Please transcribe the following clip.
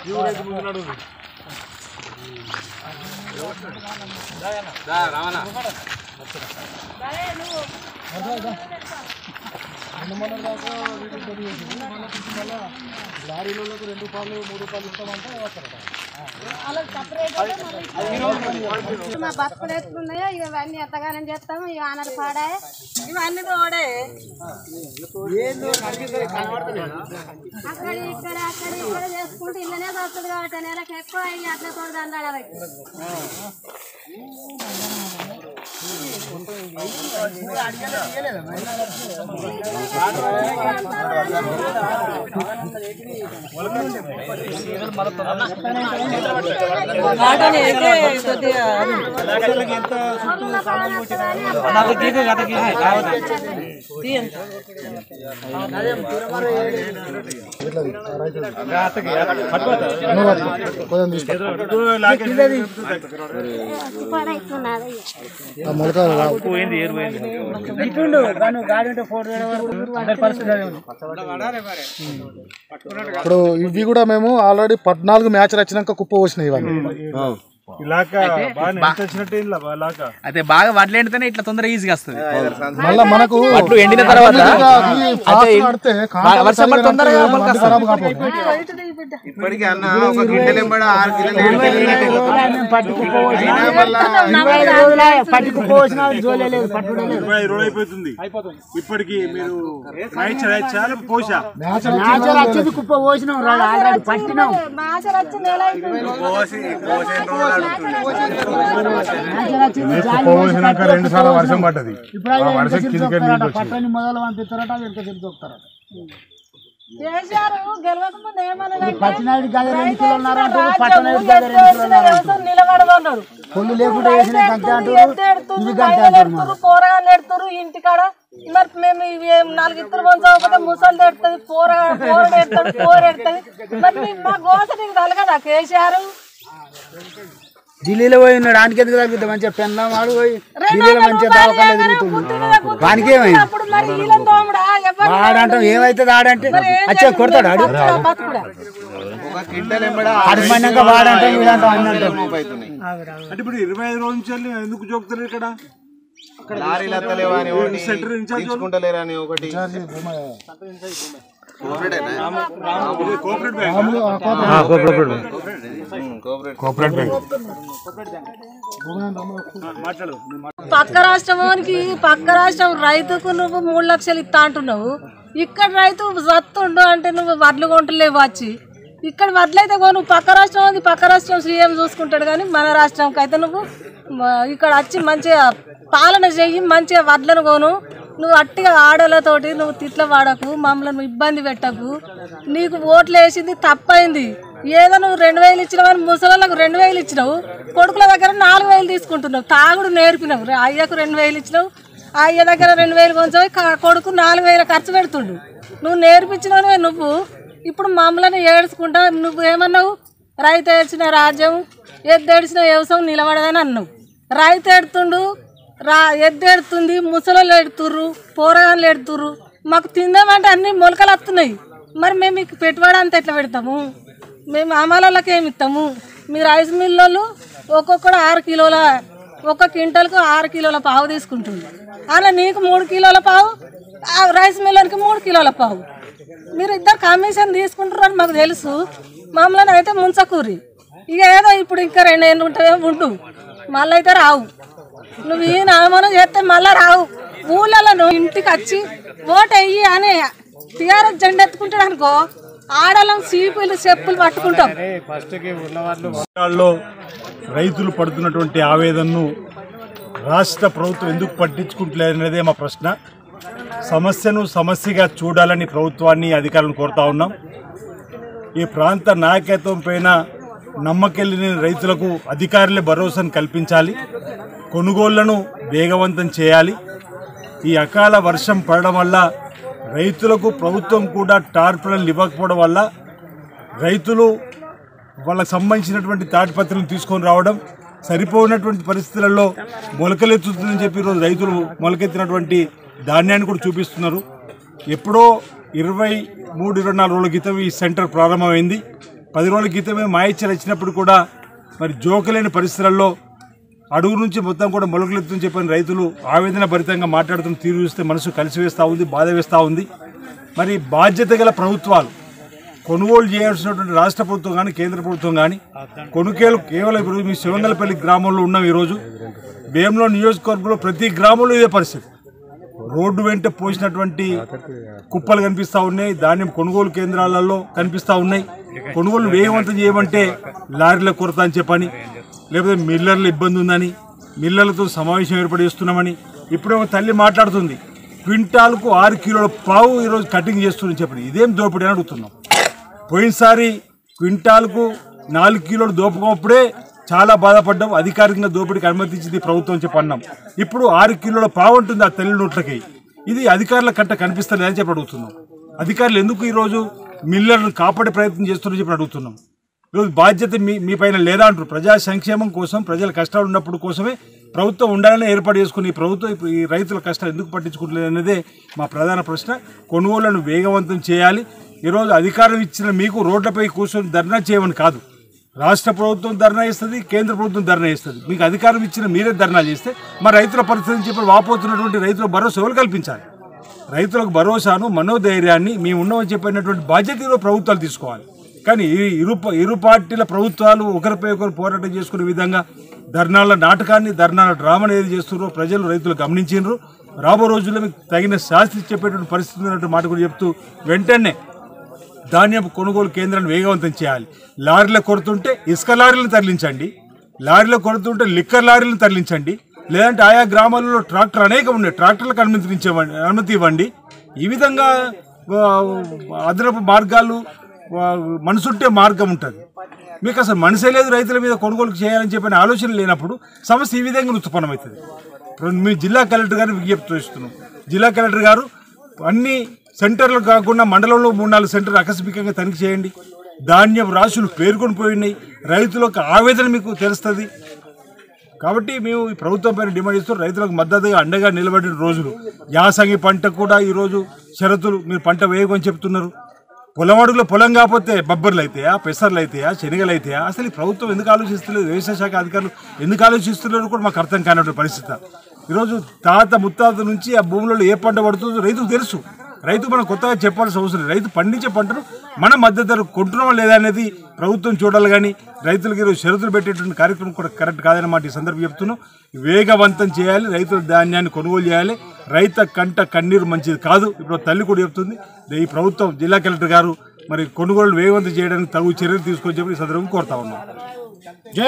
మా బతుకులు ఎట్లున్నాయో ఇక ఇవన్నీ ఎంతగానం చేస్తాము ఇక ఆనరు పాడే ఇవన్నీ తోడే అక్కడ ఇక్కడ అక్కడ ఇక్కడ చేసుకుంటే ఇల్లనే వస్తుంది కాబట్టి నెలకు ఎక్కువ అయ్యి అట్లా తోడు దండాలి పడైతున్నది ఇప్పుడు ఇవి కూడా మేము ఆల్రెడీ పద్నాలుగు మ్యాచ్లు వచ్చినాక కుప్ప పోసినాయి ఇవన్నీ అయితే బాగా వడ్లు ఎండితేనే ఇట్లా తొందరగా ఈజీగా వస్తుంది మళ్ళా మనకు వడ్లు ఎండిన తర్వాత ఈ fast నడితే కాంటాక్ట్ వర్షం పడి సరిగా తొందరగా నడితే మొలక మనకు ఖరాబ్ కాకపోతే. ఇప్పటికీ అన్న ఒక గింటలు ఎంబడ ఆరు కిలోలు ఏడు ఇరవై ఐదు రోజులు అయిపోతుంది ఇప్పటికి మీరు మ్యాచ్ చాలా పోసా మాచలు వచ్చి నెల అవుతుంది. పోసినాక రెండు సార్లు వర్షం పడ్డది ఆ వర్షం కిందకి నీళ్ళు వచ్చింది. కేసీఆర్ గెలవక ముందు ఏమన్నాడు నిలబడదన్నాడు పొల్లు లేకుండా వేసిన గంట ఎత్తురు పోరగాళ్ళు ఎడుతురు ఇంటికాడ మరి మేము ఇవి ఏం నాలుగు ఇద్దరు పంచకపోతే ముసలి ఎడుతుంది పోర పోరడు ఎడతాడు పోర ఎడుతుంది మరి మీ- మా గోస నీకు తలగదా కేసీఆర్ ఢిల్లీలో పోయి ఉన్నాడు ఆనికి ఎందుకు తగ్గుతుంది మంచిగా పెన్లా వాడు పోయి ఢిల్లీలో మంచిగా దవాఖాన తిరుగుతుంది వానికి ఏమైంది అప్పుడు మరి వీళ్ళని తోముడా ఎవరు ఆడంటాం ఏమైతుంది ఆడంటే అచ్చా కొడతాడు ఆడు బతుకుడా ఒక గింటలు ఎంబడ కడుపు పడినాక వాడంటాం వీడంటాం అన్ని అంటాం అవుతున్నాయి అంటే ఇప్పుడు ఇరవై ఐదు రోజుల నుంచి వెళ్ళి ఎందుకు చూపుతారు ఇక్కడ లారీలు ఎత్తలేవా అని ఒకటి తీసుకుంటలేరా అని ఒకటి కోఆపరేట్ బ్యాంక్ కోఆపరేట్ బ్యాంక్ మాట్లాడు పక్క రాష్ట్రానికి పక్క రాష్ట్రం రైతుకు నువ్వు మూడు లక్షలు ఇస్తా అంటున్నావు ఇక్కడ రైతు సత్తుండు అంటే నువ్వు వడ్లు కొంటలేవు వచ్చి ఇక్కడ వడ్లయితే కొను పక్క రాష్ట్రం ఉంది పక్క రాష్ట్రం సీఎం చూసుకుంటాడు కానీ మన రాష్ట్రంకి అయితే నువ్వు మ, ఇక్కడ వచ్చి మంచిగా పాలన చెయ్యి మంచిగా వడ్లను కొను నువ్వు అట్టిగా ఆడలతోటి నువ్వు తిట్ల వాడకు మమ్మల్ని ఇబ్బంది పెట్టకు నీకు ఓట్లు వేసింది తప్పైంది ఏదో నువ్వు రెండు వేలు ఇచ్చినావు ముసలాళ్ళకు రెండు వేలు ఇచ్చినావు కొడుకుల దగ్గర నాలుగు వేలు తీసుకుంటున్నావు తాగుడు నేర్పినావు రే, అయ్యకు రెండు వేలు ఇచ్చినావు ఆ అయ్య దగ్గర రెండు వేలు కొంచెం కొడుకు నాలుగు వేలు ఖర్చు పెడుతుండు నువ్వు నేర్పించినవే నువ్వు ఇప్పుడు మమ్మల్ని ఏడ్చుకుంటా నువ్వు ఏమన్నావు రైతు ఏడ్చిన రాజ్యం ఎద్దు ఏడ్చిన వ్యవసాయం నిలబడదని అన్నావు రైతు ఎడుతుండు రా ఎద్దు ఎడుతుంది ముసలోళ్ళు ఎడుతుర్రు పోరగాళ్ళు ఎడుతుర్రు మాకు తిందామంటే అన్ని మొలకలు వస్తున్నాయి మరి మేము మీకు పెట్టుబడి అంత ఎట్లా పెడతాము మేము అమలకి ఏమి ఇస్తాము మీ రైస్ మిల్లోళ్ళు ఒక్కొక్కడు ఆరు కిలోల ఒక్క క్వింటల్కు ఆరు కిలోల పావు తీసుకుంటుంది అలా నీకు మూడు కిలోల పావు ఆ రైస్ మిల్లర్కి మూడు కిలోల పావు మీరు ఇద్దరు కమిషన్ తీసుకుంటారు అని మాకు తెలుసు మమ్మల్ని అయితే ముంచకూరి ఇక ఏదో ఇప్పుడు ఇంకా రెండు ఏళ్ళు ఉంటాయో ఉండు మళ్ళీ అయితే రావు నువ్వు ఈయన అవమానం చేస్తే మళ్ళీ రావు ఊళ్ళలో నువ్వు ఇంటికి వచ్చి ఓటు వెయ్యి అని టీఆర్ఎస్ జెండా ఎత్తుకుంటాడు అనుకో ఆడలం సీపులు చెప్పులు పట్టుకుంటాం జిల్లాల్లో రైతులు పడుతున్నటువంటి ఆవేదనను రాష్ట్ర ప్రభుత్వం ఎందుకు పట్టించుకుంటలేదనేదే మా ప్రశ్న సమస్యను సమస్యగా చూడాలని ప్రభుత్వాన్ని అధికారులను కోరుతా ఉన్నాం ఈ ప్రాంత నాయకత్వం పైన నమ్మకెళ్ళిన రైతులకు అధికారులే భరోసాను కల్పించాలి కొనుగోళ్లను వేగవంతం చేయాలి ఈ అకాల వర్షం పడడం వల్ల రైతులకు ప్రభుత్వం కూడా టార్పులను ఇవ్వకపోవడం వల్ల రైతులు వాళ్ళకి సంబంధించినటువంటి తాటిపత్రులను తీసుకొని రావడం సరిపోయినటువంటి పరిస్థితులలో మొలకలెత్తుతుందని చెప్పి ఈరోజు రైతులు మొలకెత్తినటువంటి ధాన్యాన్ని కూడా చూపిస్తున్నారు ఎప్పుడో ఇరవై మూడు ఇరవై నాలుగు రోజుల క్రితం ఈ సెంటర్ ప్రారంభమైంది పది రోజుల క్రితమే మాయిచ్చలు వచ్చినప్పుడు కూడా మరి జోకలేని పరిస్థితులలో అడుగు నుంచి మొత్తం కూడా మొలకలెత్తుని చెప్పిన రైతులు ఆవేదన భరితంగా మాట్లాడుతున్న తీరు చూస్తే మనసు కలిసివేస్తూ ఉంది బాధ వేస్తూ ఉంది మరి బాధ్యత గల ప్రభుత్వాలు కొనుగోలు చేయాల్సినటువంటి రాష్ట్ర ప్రభుత్వం కానీ కేంద్ర ప్రభుత్వం కానీ కొనుగోలు కేవలం ఇప్పుడు మీ శివంగలపల్లి గ్రామంలో ఉన్నాం ఈరోజు భీమలో నియోజకవర్గంలో ప్రతి గ్రామంలో ఇదే పరిస్థితి రోడ్డు వెంట పోసినటువంటి కుప్పలు కనిపిస్తూ ఉన్నాయి ధాన్యం కొనుగోలు కేంద్రాలలో కనిపిస్తూ ఉన్నాయి కొనుగోలు వేగవంతం చేయమంటే లారీల కొరత అని చెప్పని లేకపోతే మిల్లర్ల ఇబ్బంది ఉందని మిల్లర్లతో సమావేశం ఏర్పాటు చేస్తున్నామని ఇప్పుడే ఒక తల్లి మాట్లాడుతుంది క్వింటాల్కు ఆరు కిలోల పావు ఈరోజు కటింగ్ చేస్తుందని చెప్పని ఇదేం దోపిడీ అని అడుగుతున్నాం పోయినసారి క్వింటాల్కు నాలుగు కిలోలు దోపుకున్నప్పుడే చాలా బాధపడ్డాం అధికారికంగా దోపిడీకి అనుమతించింది ప్రభుత్వం అని చెప్పి అన్నాం ఇప్పుడు ఆరు కిలోల పావు ఉంటుంది ఆ తల్లి నోట్లకి ఇది అధికారుల కంట కనిపిస్తలేదని చెప్పి అడుగుతున్నాం అధికారులు ఎందుకు ఈరోజు మిల్లర్లను కాపాడే ప్రయత్నం చేస్తున్నారని చెప్పి అడుగుతున్నాం ఈరోజు బాధ్యత మీ మీ పైన లేదా అంటారు ప్రజా సంక్షేమం కోసం ప్రజల కష్టాలు ఉన్నప్పుడు కోసమే ప్రభుత్వం ఉండాలని ఏర్పాటు చేసుకుని ఈ ప్రభుత్వం ఇప్పుడు ఈ రైతుల కష్టాలు ఎందుకు పట్టించుకుంటలేదు అనేదే మా ప్రధాన ప్రశ్న కొనుగోళ్లను వేగవంతం చేయాలి ఈరోజు అధికారం ఇచ్చిన మీకు రోడ్లపై కూర్చొని ధర్నా చేయమని కాదు రాష్ట్ర ప్రభుత్వం ధర్నా ఇస్తుంది కేంద్ర ప్రభుత్వం ధర్నా ఇస్తుంది మీకు అధికారం ఇచ్చిన మీరే ధర్నా చేస్తే మా రైతుల పరిస్థితి చెప్పి వాపోతున్నటువంటి రైతుల భరోసా ఎవరు కల్పించాలి రైతులకు భరోసాను మనోధైర్యాన్ని మేము ఉన్నామని చెప్పినటువంటి బాధ్యత ఈరోజు ప్రభుత్వాలు తీసుకోవాలి కానీ ఈ ఇరు ఇరు పార్టీల ప్రభుత్వాలు ఒకరిపై ఒకరు పోరాటం చేసుకునే విధంగా ధర్నాల నాటకాన్ని ధర్నాల డ్రామాని ఏది చేస్తున్నారో ప్రజలు రైతులు గమనించారు రాబో రోజుల్లో మీకు తగిన శాస్త్రి చెప్పేటువంటి పరిస్థితి ఉన్నటువంటి మాట కూడా చెప్తూ వెంటనే ధాన్యపు కొనుగోలు కేంద్రాన్ని వేగవంతం చేయాలి లారీల కొడుతుంటే ఇసుక లారీలను తరలించండి లారీల కొడుతుంటే లిక్కర్ లారీలను తరలించండి లేదంటే ఆయా గ్రామాలలో ట్రాక్టర్ అనేకం ఉన్నాయి ట్రాక్టర్లకు అనుమతించవండి అనుమతి ఇవ్వండి ఈ విధంగా ఆ, అదనపు మార్గాలు ఆ, మనసుంటే మార్గం ఉంటుంది మీకు అసలు మనసే లేదు రైతుల మీద కొనుగోలు చేయాలని చెప్పిన ఆలోచన లేనప్పుడు సమస్య ఈ విధంగా ఉత్పన్నమవుతుంది ఇప్పుడు మీ జిల్లా కలెక్టర్ గారిని విజ్ఞప్తి చేస్తున్నాం జిల్లా కలెక్టర్ గారు అన్ని సెంటర్లు కాకుండా మండలంలో మూడు నాలుగు సెంటర్లు ఆకస్మికంగా తనిఖీ చేయండి ధాన్యం రాశులు పేర్కొని పోయినాయి రైతులకు ఆవేదన మీకు తెలుస్తుంది కాబట్టి మేము ఈ ప్రభుత్వం పైన డిమాండ్ ఇస్తూ రైతులకు మద్దతుగా అండగా నిలబడిన రోజులు యాసంగి పంట కూడా ఈరోజు షరతులు మీరు పంట వేయమని చెప్తున్నారు పొలం అడుగులో పొలం కాకపోతే బొబ్బర్లు అయితాయా పెసర్లు అయితాయా శనగలు అయితాయా అసలు ఈ ప్రభుత్వం ఎందుకు ఆలోచిస్తలేదు వ్యవసాయ శాఖ అధికారులు ఎందుకు ఆలోచిస్తున్నారో కూడా మాకు అర్థం కానటువంటి పరిస్థితి ఈరోజు తాత ముత్తాత నుంచి ఆ భూములలో ఏ పంట పడుతుందో రైతుకు తెలుసు రైతు మనం కొత్తగా చెప్పాల్సిన అవసరం లేదు. రైతు పండించే పంటను మనం మద్దతు ధర కొంటున్నామా లేదా అనేది ప్రభుత్వం చూడాలి కానీ రైతులకు ఈరోజు షరతులు పెట్టేటువంటి కార్యక్రమం కూడా కరెక్ట్ కాదన్నమాట ఈ సందర్భం చెప్తున్నాం వేగవంతం చేయాలి రైతుల ధాన్యాన్ని కొనుగోలు చేయాలి రైత కంట కన్నీరు మంచిది కాదు ఇప్పుడు తల్లి కూడా చెప్తుంది ఈ ప్రభుత్వం జిల్లా కలెక్టర్ గారు మరి కొనుగోలు వేగవంతం చేయడానికి తగు చర్యలు తీసుకొని చెప్పి ఈ సందర్భం కోరుతా ఉన్నాం